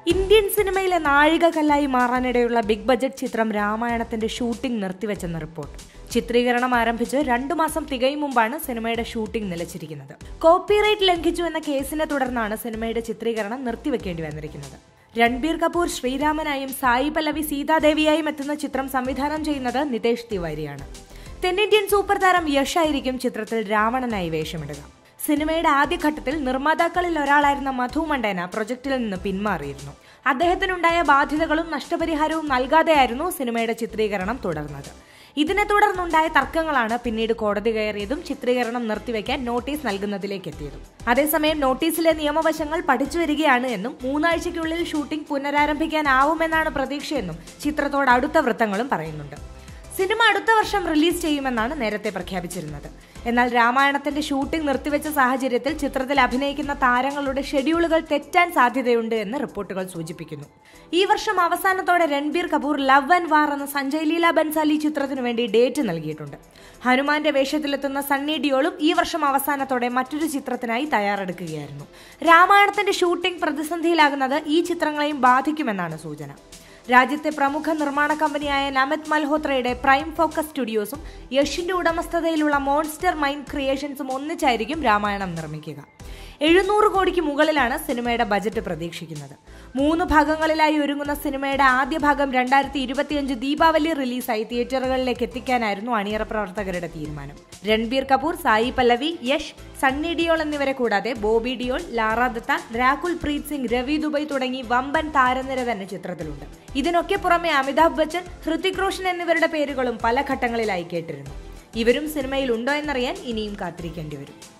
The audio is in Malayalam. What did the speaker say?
ഇന്ത്യൻ സിനിമയിലെ നാഴികക്കല്ലായി മാറാനിടയുള്ള ബിഗ് ബജറ്റ് ചിത്രം രാമായണത്തിന്റെ ഷൂട്ടിംഗ് നിർത്തിവെച്ചെന്ന റിപ്പോർട്ട് ചിത്രീകരണം ആരംഭിച്ച് രണ്ടു മാസം തികയും മുമ്പാണ് സിനിമയുടെ ഷൂട്ടിംഗ് നിലച്ചിരിക്കുന്നത് കോപ്പിറൈറ്റ് ലംഘിച്ചു എന്ന കേസിനെ തുടർന്നാണ് സിനിമയുടെ ചിത്രീകരണം നിർത്തിവെക്കേണ്ടി വന്നിരിക്കുന്നത് രൺബീർ കപൂർ ശ്രീരാമനായും സായി പല്ലവി സീതാദേവിയായും എത്തുന്ന ചിത്രം സംവിധാനം ചെയ്യുന്നത് നിതേഷ് തിവാരിയാണ് തെന്നിന്ത്യൻ സൂപ്പർ താരം യഷ് ആയിരിക്കും ചിത്രത്തിൽ രാവണനായി വേഷമിടുക സിനിമയുടെ ആദ്യഘട്ടത്തിൽ നിർമ്മാതാക്കളിൽ ഒരാളായിരുന്ന മധു മണ്ടേന പ്രൊജക്ടിൽ നിന്ന് പിന്മാറിയിരുന്നു അദ്ദേഹത്തിനുണ്ടായ ബാധ്യതകളും നഷ്ടപരിഹാരവും നൽകാതെയായിരുന്നു സിനിമയുടെ ചിത്രീകരണം തുടർന്നത് ഇതിനെ തുടർന്നുണ്ടായ തർക്കങ്ങളാണ് പിന്നീട് കോടതി കയറിയതും ചിത്രീകരണം നിർത്തിവെക്കാൻ നോട്ടീസ് നൽകുന്നതിലേക്ക് എത്തിയതും അതേസമയം നോട്ടീസിലെ നിയമവശങ്ങൾ പഠിച്ചു വരികയാണ് എന്നും മൂന്നാഴ്ചയ്ക്കുള്ളിൽ ഷൂട്ടിംഗ് പുനരാരംഭിക്കാനാവുമെന്നാണ് പ്രതീക്ഷയെന്നും ചിത്രത്തോട് അടുത്ത വൃത്തങ്ങളും പറയുന്നുണ്ട് സിനിമ അടുത്ത വർഷം റിലീസ് ചെയ്യുമെന്നാണ് നേരത്തെ പ്രഖ്യാപിച്ചിരുന്നത് എന്നാൽ രാമായണത്തിന്റെ ഷൂട്ടിംഗ് നിർത്തിവെച്ച സാഹചര്യത്തിൽ ചിത്രത്തിൽ അഭിനയിക്കുന്ന താരങ്ങളുടെ ഷെഡ്യൂളുകൾ തെറ്റാൻ സാധ്യതയുണ്ട് എന്ന് റിപ്പോർട്ടുകൾ സൂചിപ്പിക്കുന്നു ഈ വർഷം അവസാനത്തോടെ Ranbir Kapoor love and war എന്ന സഞ്ജയ് ലീല ബൻസാലി ചിത്രത്തിനു വേണ്ടി ഡേറ്റ് നൽകിയിട്ടുണ്ട് ഹനുമാന്റെ വേഷത്തിലെത്തുന്ന സണ്ണി ഡിയോളും ഈ വർഷം അവസാനത്തോടെ മറ്റൊരു ചിത്രത്തിനായി തയ്യാറെടുക്കുകയായിരുന്നു രാമായണത്തിന്റെ ഷൂട്ടിംഗ് പ്രതിസന്ധിയിലാകുന്നത് ഈ ചിത്രങ്ങളെയും ബാധിക്കുമെന്നാണ് സൂചന രാജ്യത്തെ പ്രമുഖ നിർമ്മാണ കമ്പനിയായ നമിത് മൽഹോത്രയുടെ പ്രൈം ഫോക്കസ് സ്റ്റുഡിയോസും യഷിന്റെ ഉടമസ്ഥതയിലുള്ള മോൺസ്റ്റർ മൈൻഡ് ക്രിയേഷൻസും ഒന്നിച്ചായിരിക്കും രാമായണം നിർമ്മിക്കുക എഴുന്നൂറ് കോടിക്ക് മുകളിലാണ് സിനിമയുടെ ബജറ്റ് പ്രതീക്ഷിക്കുന്നത് മൂന്ന് ഭാഗങ്ങളിലായി ഒരുങ്ങുന്ന സിനിമയുടെ ആദ്യ ഭാഗം രണ്ടായിരത്തി ഇരുപത്തിയഞ്ച് ദീപാവലി റിലീസായി തിയേറ്ററുകളിലേക്ക് എത്തിക്കാനായിരുന്നു അണിയറ പ്രവർത്തകരുടെ തീരുമാനം രൺബീർ കപൂർ സായി പല്ലവി യഷ് സണ്ണി ഡിയോൾ എന്നിവരെ കൂടാതെ ബോബി ഡിയോൾ ലാറ ദത്ത രാകുൽ പ്രീത് സിംഗ് രവി ദുബൈ തുടങ്ങി വമ്പൻ താരനിര തന്നെ ചിത്രത്തിലുണ്ട് ഇതിനൊക്കെ പുറമെ അമിതാഭ് ബച്ചൻ ഹൃതിക് റോഷൻ എന്നിവരുടെ പേരുകളും പല ഘട്ടങ്ങളിലായി കേട്ടിരുന്നു ഇവരും സിനിമയിൽ ഉണ്ടോ എന്നറിയാൻ ഇനിയും കാത്തിരിക്കേണ്ടി വരും